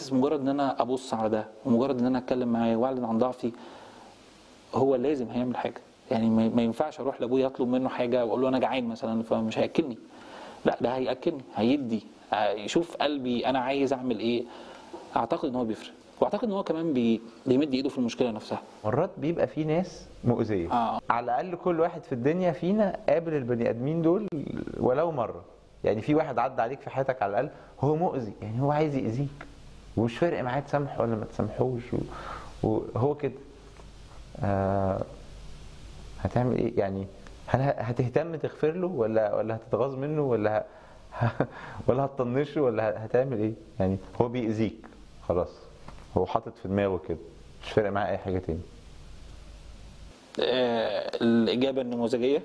حاسس مجرد ان انا ابص على ده ومجرد ان انا اتكلم معاه واعلن عن ضعفي هو لازم هيعمل حاجه يعني ما ما ينفعش اروح لابويا اطلب منه حاجه واقول له انا جعان مثلا فمش هياكلني لا ده هياكلني هيدي آه، يشوف قلبي انا عايز اعمل ايه اعتقد ان هو بيفرق واعتقد ان هو كمان بي... بيمد ايده في المشكله نفسها مرات بيبقى في ناس مؤذيه آه. على الاقل كل واحد في الدنيا فينا قابل البني ادمين دول ولو مره يعني في واحد عدى عليك في حياتك على الاقل هو مؤذي يعني هو عايز يأذيك ومش فارق معاه تسامحه ولا ما تسامحوش و- وهو كده آه هتعمل ايه يعني هل ه- هتهتم تغفر له ولا ولا هتتغاظ منه ولا ه... ولا هتطنشه ولا ه- هتعمل ايه يعني هو بيأذيك خلاص هو حاطط في دماغه كده مش فارق معاه اي حاجه تاني آه، الاجابه النموذجيه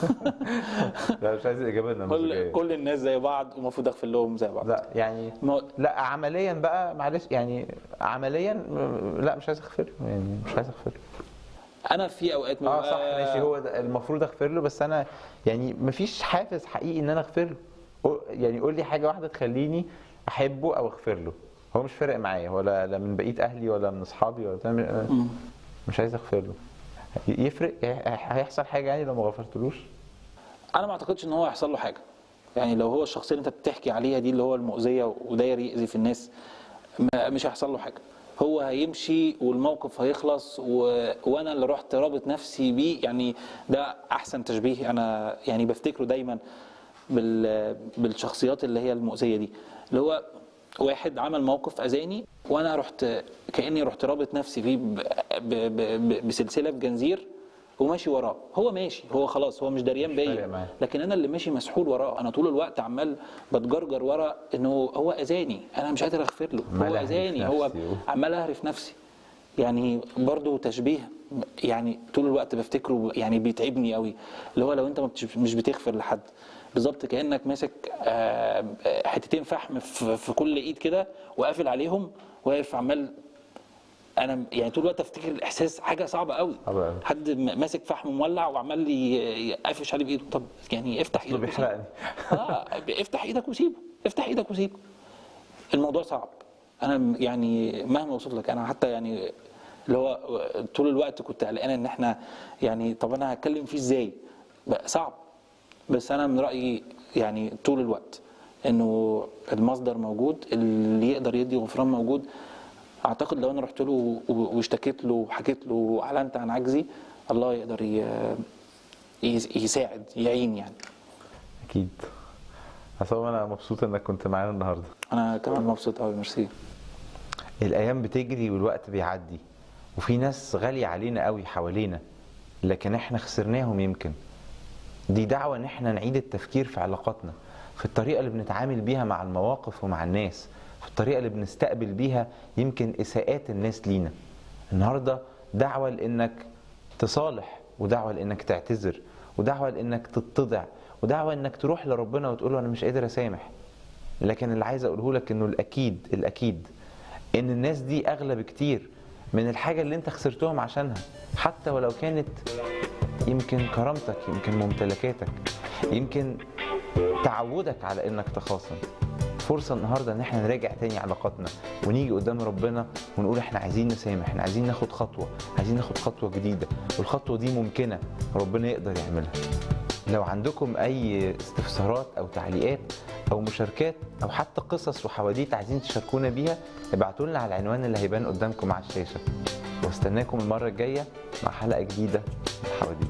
لا مش عايز الاجابه كل النموذجيه كل الناس زي بعض ومفروض اغفر لهم زي بعض لا يعني ما- لا عمليا بقى معلش يعني عمليا م- لا مش عايز اغفر له يعني مش عايز اغفر له انا في اوقات اه ببقى- صح ماشي هو ده المفروض اغفر له بس انا يعني مفيش حافز حقيقي ان انا اغفر له قول- يعني قول لي حاجه واحده تخليني احبه او اغفر له هو مش فارق معايا ولا لا من بقيه اهلي ولا من اصحابي ولا بتاع، أنا مم. مش عايز اغفر له يفرق هيحصل حاجه يعني لو ما غفرتلوش انا ما اعتقدش ان هو هيحصل له حاجه يعني لو هو الشخصيه اللي انت بتحكي عليها دي اللي هو المؤذيه وداير يأذي في الناس ما مش هيحصل له حاجه هو هيمشي والموقف هيخلص و... وانا اللي رحت رابط نفسي بيه يعني ده احسن تشبيه انا يعني بفتكره دايما بال... بالشخصيات اللي هي المؤذيه دي اللي هو واحد عمل موقف اذاني وانا رحت كاني رحت رابط نفسي فيه ب... ب... ب... ب... بسلسله بجنزير وماشي وراه هو ماشي هو خلاص هو مش دريان مش فارق بيا معاه. لكن انا اللي ماشي مسحول وراه انا طول الوقت عمال بتجرجر ورا انه هو اذاني انا مش قادر اغفر له عمال هو أهرف اذاني هو نفسي. عمال اهرف نفسي يعني برضو تشبيه يعني طول الوقت بفتكره يعني بيتعبني قوي اللي هو لو انت ما بتش- مش بتغفر لحد بالظبط كانك ماسك آه، حتتين فحم في في كل ايد كده وقافل عليهم واقف عمال انا يعني طول الوقت افتكر الاحساس حاجه صعبه قوي صعبة أوي. حد م- ماسك فحم مولع وعمال ي- يقفش عليه بايده طب يعني افتح اصله ايدك وسيبه. بيحرقني اه افتح ايدك وسيبه افتح ايدك وسيبه الموضوع صعب انا م- يعني مهما اوصف لك انا حتى يعني اللي هو طول الوقت كنت قلقان ان احنا يعني طب انا هتكلم فيه ازاي بقى صعب بس انا من رايي يعني طول الوقت انه المصدر موجود اللي يقدر يدي غفران موجود اعتقد لو انا رحت له و- واشتكيت له وحكيت له واعلنت عن عجزي الله يقدر ي- يس- يساعد يعين يعني اكيد اصلا انا مبسوط انك كنت معانا النهارده انا كمان مبسوط قوي ميرسي الايام بتجري والوقت بيعدي وفي ناس غاليه علينا قوي حوالينا لكن احنا خسرناهم يمكن دي دعوه ان احنا نعيد التفكير في علاقاتنا في الطريقه اللي بنتعامل بيها مع المواقف ومع الناس في الطريقه اللي بنستقبل بيها يمكن اساءات الناس لينا النهارده دعوه لانك تصالح ودعوه لانك تعتذر ودعوه لانك تتضع ودعوه انك تروح لربنا وتقول له انا مش قادر اسامح لكن اللي عايز اقوله لك انه الاكيد الاكيد ان الناس دي اغلى بكتير من الحاجه اللي انت خسرتهم عشانها حتى ولو كانت يمكن كرامتك يمكن ممتلكاتك يمكن تعودك على انك تخاصم فرصة النهاردة ان احنا نراجع تاني علاقاتنا ونيجي قدام ربنا ونقول احنا عايزين نسامح احنا عايزين ناخد خطوة عايزين ناخد خطوة جديدة والخطوة دي ممكنة ربنا يقدر يعملها لو عندكم اي استفسارات او تعليقات او مشاركات او حتى قصص وحواديت عايزين تشاركونا بيها ابعتوا لنا على العنوان اللي هيبان قدامكم على الشاشة واستناكم المرة الجاية مع حلقة جديدة من حواديت